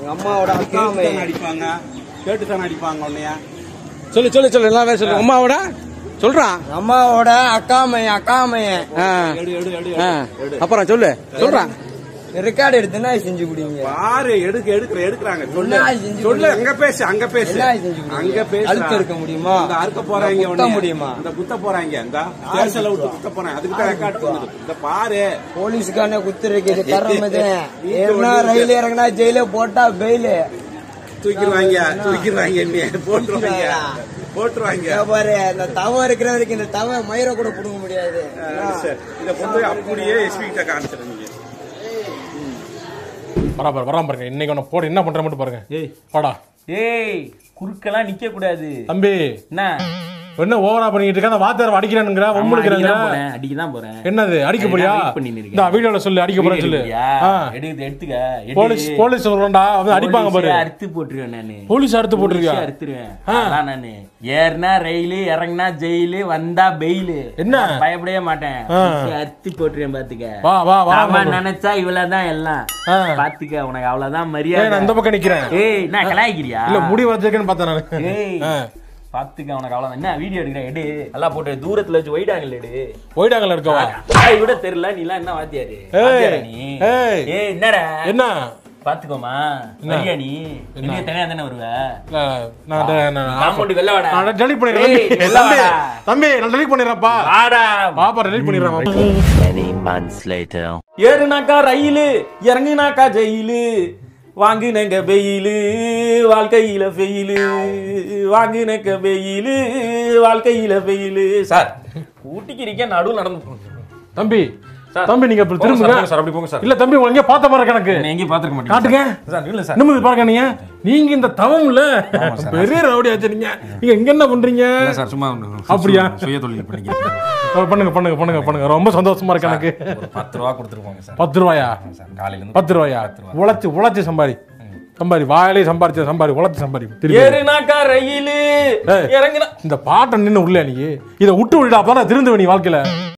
எங்க அம்மாவோட அக்கா கேட்டு மையன் தானே அடிப்பாங்க கேட்டு தானே அடிப்பாங்க உன்னைய சொல்லு சொல்லு சொல்லு எல்லாம் சொல்லு அம்மாவோட சொல்றான் எங்க அம்மாவோட அக்கா மையன் அக்கா மையன் ஆ, எடு எடு எடு ஆ. எடு அப்புறம் சொல்லு சொல்றான் ரெக்கார்டு எடுத்து என்ன செஞ்சு குடிங்க பாரு எடுக்க எடுக்கிற எடுக்கிறாங்க சொல்லு என்ன செஞ்சு சொல்லு கொடுங்க? அங்க பேசு அங்க பேசு என்ன செஞ்சு கொடுங்க? அங்க பேசு அழுத்த இருக்க முடியுமா? இந்த அறுக்க போறாங்க இந்த குத்த உன்னைய. முடியுமா? இந்த குத்த போறாங்க இந்த தேசல விட்டு குத்த போறாங்க அதுக்கு தான் ரெக்கார்ட் பண்ணுது இந்த பாரு போலீஸ்கான குத்துருக்கு இது தரம் இது நீ ஏறினா சொல்லு. ரயில் இறங்கினா ஜெயில போட்டா பெயிலு தூக்கிடுவாங்க தூக்கிடுவாங்க என்னைய போட்டுருவாங்க போட்டுருவாங்க இங்க பாரு இந்த தவம் இருக்கிற வரைக்கும் இந்த தவ மயிரை கூட புடுங்க முடியாது ஆ, சரி. இத கொண்டு போய் அப்படியே எஸ்பி கிட்ட காமிச்சிருங்க வரா பாரு வரா பாருங்க இன்னைக்கு உன்னை போட என்ன பண்ற மட்டும் பாருங்க ஏய் வாடா ஏய் குறுக்கெல்லாம் நிக்க கூடாது தம்பி என்ன என்ன ஓவரா பண்ணிட்டு இருக்க அந்த வாத்தியார் அடிக்கிறானுங்கிற ஆமா, உம்முழுக்கிறாங்க அடிக்கதான் போறேன் அடிக்கதான் போறேன் என்னது அடிக்க போறியா நான் wait பண்ணின்னு இருக்கேன். இந்த வீடியோல சொல்லு அடிக்க போறேன் சொல்லு எடுக்கிறியா? ஆ. எடுக்குது, எடுத்துக்க எடு. போலீஸ் போலீஸ் சொல்றேன்டா அவன் அடிப்பாங்க பாரு போலீஸே அறுத்து போட்டுருவேன் நானு போலீஸ் அறுத்து போட்டிருக்கியா போலீஸே அறுத்துருவேன் அதான் நானு ஏறினா ரயிலு இறங்கினா ஜெயிலு வந்தா பெயிலு என்ன? நான் பயப்படவே மாட்டேன் ஆ. போலீஸே அறுத்து போட்டுருவேன் பாத்துக்க வா வா வா அவன் நினைச்சா இவ்வளவுதான் எல்லாம் ஆ. பாத்துக்க உனக்கு அவ்வளவுதான் ஏய், மரியாதை நான் இந்த பக்கம் நிக்கிறேன் ஏய் நான் கலாய்க்கிறியா இல்ல முடி வச்சிருக்கேன்னு பார்த்தேன் நான் ஏய் ஆ. பாத்துக்க உனக்கு அவ்வளவுதான் என்ன வீடியோ எடுக்கிறேன் எடு நல்லா போட்டு தூரத்துல வச்சு ஒயிட் ஆங்கிள் எடு ஒயிடாங்கல இருக்கவா ஆய் விட தெரியல நீ எல்லாம் என்ன வாத்தியாரு ஏய், வாத்தியாரா நீ ஏய். ஏய் என்னடா என்ன பாத்துக்கோமா வரியா நீ வெளிய தனியா தானே வருவ இல்ல, நான் ட- நான் காம்பவுண்ட் வெளில வாடா நான் delete பண்ணிடுறேன் ஏய், தம்பி. வெளில தம்பி, வாடா. தம்பி நான் delete பண்ணிடுறேன்ப்பா வாடா பாப்பா delete பண்ணிடுறேன் வாப்பா. Many months later. ஏறுனாக்கா ரயிலு இறங்குனாக்கா ஜெயிலு வாங்குனங்க வெயிலு வாழ்க்கையில வெயிலு வாங்குனங்க வெயிலு வாழ்க்கையில வெயிலு சார் ஊட்டிக்கு இருக்க நடுவு நடந்து போங்க தம்பி சார். தம்பி நீங்க இப்படி போங்க சார், திரும்புங்க போங்க சார், அப்படி போங்க சார். இல்ல தம்பி உங்க எங்கேயோ பார்த்த மாதிரி கணக்கு என்ன எங்கேயும் பாத்துக்க மாட்டீங்க காட்டுங்க சார் இல்ல சார் நிமிந்து பாருங்க நீங்க நீங்க இந்த தவம் இல்ல பெரிய ரவுடி ஆச்சு நீங்க நீங்க இங்க என்ன பண்றீங்க இல்ல சார் சும்மா அப்படியா? சுய தொழில் பண்ணிக்கிறேன் அஹ் பண்ணுங்க பண்ணுங்க பண்ணுங்க பண்ணுங்க ரொம்ப சந்தோஷமா இருக்கு எனக்கு ஒரு பத்து ரூபா கொடுத்துருப்பாங்க சார் பத்து ரூபாயா சார் காலையில இருந்து பத்து ரூபாயா உழைச்சு உழைச்சு சம்பாரி சம்பாரி வாயிலே சம்பாரிச்ச சம்பாரி உழைச்சு சம்பாரி திருப்பி ஏறுனாக்கா ரயிலு ஏய். இறங்குனா இந்த பாட்டை நின்னு உள்ள நீ இதை விட்டு விடா அப்பதான் திருந்துவ நீ வாழ்க்கையில